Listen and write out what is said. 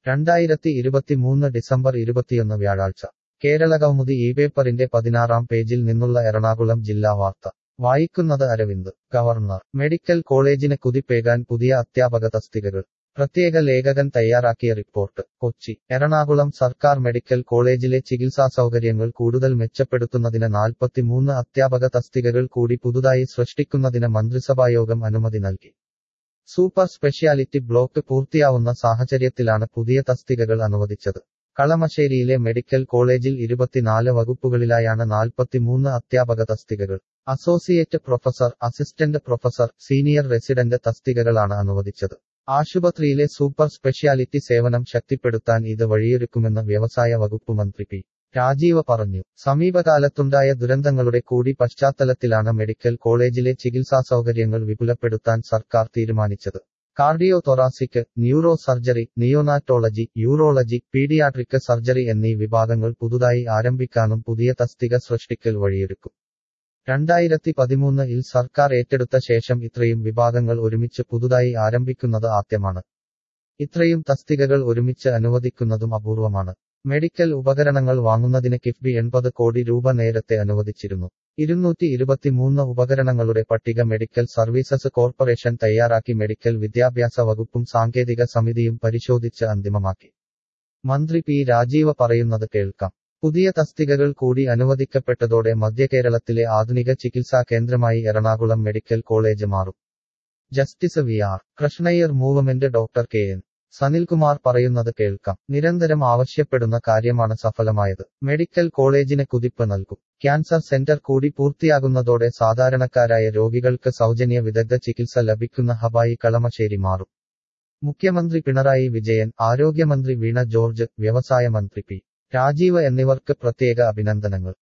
രണ്ടായിരത്തി ഇരുപത്തിമൂന്ന് ഡിസംബർ ഇരുപത്തിയൊന്ന് വ്യാഴാഴ്ച കേരളകൗമുദി ഈ പേപ്പറിന്റെ പതിനാറാം പേജിൽ നിന്നുള്ള എറണാകുളം ജില്ലാ വാർത്ത വായിക്കുന്നത് അരവിന്ദ് ഗവർണർ മെഡിക്കൽ കോളേജിന് കുതിപ്പേകാൻ പുതിയ അധ്യാപക തസ്തികകൾ പ്രത്യേക ലേഖകൻ തയ്യാറാക്കിയ റിപ്പോർട്ട് കൊച്ചി എറണാകുളം സർക്കാർ മെഡിക്കൽ കോളേജിലെ ചികിത്സാ സൗകര്യങ്ങൾ കൂടുതൽ മെച്ചപ്പെടുത്തുന്നതിന് നാൽപ്പത്തിമൂന്ന് അധ്യാപക തസ്തികകൾ കൂടി പുതുതായി സൃഷ്ടിക്കുന്നതിന് മന്ത്രിസഭായോഗം അനുമതി നൽകി സൂപ്പർ സ്പെഷ്യാലിറ്റി ബ്ലോക്ക് പൂർത്തിയാവുന്ന സാഹചര്യത്തിലാണ് പുതിയ തസ്തികകൾ അനുവദിച്ചത് കളമശ്ശേരിയിലെ മെഡിക്കൽ കോളേജിൽ ഇരുപത്തിനാല് വകുപ്പുകളിലായാണ് നാൽപ്പത്തിമൂന്ന് അധ്യാപക തസ്തികകൾ associate professor assistant professor senior resident തസ്തികകളാണ് അനുവദിച്ചത് ആശുപത്രിയിലെ സൂപ്പർ സ്പെഷ്യാലിറ്റി സേവനം ശക്തിപ്പെടുത്താൻ ഇത് വഴിയൊരുക്കുമെന്ന് വ്യവസായ വകുപ്പ് മന്ത്രി പി രാജീവ പറഞ്ഞു സമീപകാലത്തുണ്ടായ ദുരന്തങ്ങളുടെ കൂടി പശ്ചാത്തലത്തിലാണ് മെഡിക്കൽ കോളേജിലെ ചികിത്സാ സൗകര്യങ്ങൾ വിപുലപ്പെടുത്താൻ സർക്കാർ തീരുമാനിച്ചത് cardio thoracic neuro surgery neonatology urology paediatric surgery എന്നീ വിഭാഗങ്ങൾ പുതുതായി ആരംഭിക്കാനും പുതിയ തസ്തിക സൃഷ്ടിക്കൽ വഴിയൊരുക്കും രണ്ടായിരത്തി പതിമൂന്ന് ഇൽ സർക്കാർ ഏറ്റെടുത്ത ശേഷം ഇത്രയും വിഭാഗങ്ങൾ ഒരുമിച്ച് പുതുതായി ആരംഭിക്കുന്നത് ആദ്യമാണ് ഇത്രയും തസ്തികകൾ ഒരുമിച്ച് അനുവദിക്കുന്നതും അപൂർവമാണ് മെഡിക്കൽ ഉപകരണങ്ങൾ വാങ്ങുന്നതിന് കിഫ്ബി എൺപത് കോടി രൂപ നേരത്തെ അനുവദിച്ചിരുന്നു ഇരുന്നൂറ്റി ഇരുപത്തിമൂന്ന് ഉപകരണങ്ങളുടെ പട്ടിക മെഡിക്കൽ സർവീസസ് കോർപ്പറേഷൻ തയ്യാറാക്കി മെഡിക്കൽ വിദ്യാഭ്യാസ വകുപ്പും സാങ്കേതിക സമിതിയും പരിശോധിച്ച് അന്തിമമാക്കി മന്ത്രി പി രാജീവ പറയുന്നത് കേൾക്കാം പുതിയ തസ്തികകൾ കൂടി അനുവദിക്കപ്പെട്ടതോടെ മധ്യകേരളത്തിലെ ആധുനിക ചികിത്സാ കേന്ദ്രമായി എറണാകുളം മെഡിക്കൽ കോളേജ് മാറും justice V R Krishna Iyer movement doctor K N Sanilkumar പറയുന്നത് കേൾക്കാം നിരന്തരം ആവശ്യപ്പെടുന്ന കാര്യമാണ് സഫലമായത് മെഡിക്കൽ കോളേജിന് കുതിപ്പ് നൽകും ക്യാൻസർ സെന്റർ കൂടി പൂർത്തിയാകുന്നതോടെ സാധാരണക്കാരായ രോഗികൾക്ക് സൗജന്യ വിദഗ്ധ ചികിത്സ ലഭിക്കുന്ന ഹബായി കളമശ്ശേരി മാറും മുഖ്യമന്ത്രി പിണറായി വിജയൻ ആരോഗ്യമന്ത്രി വീണ ജോർജ് വ്യവസായ മന്ത്രി പി രാജീവ് എന്നിവർക്ക് പ്രത്യേക അഭിനന്ദനങ്ങൾ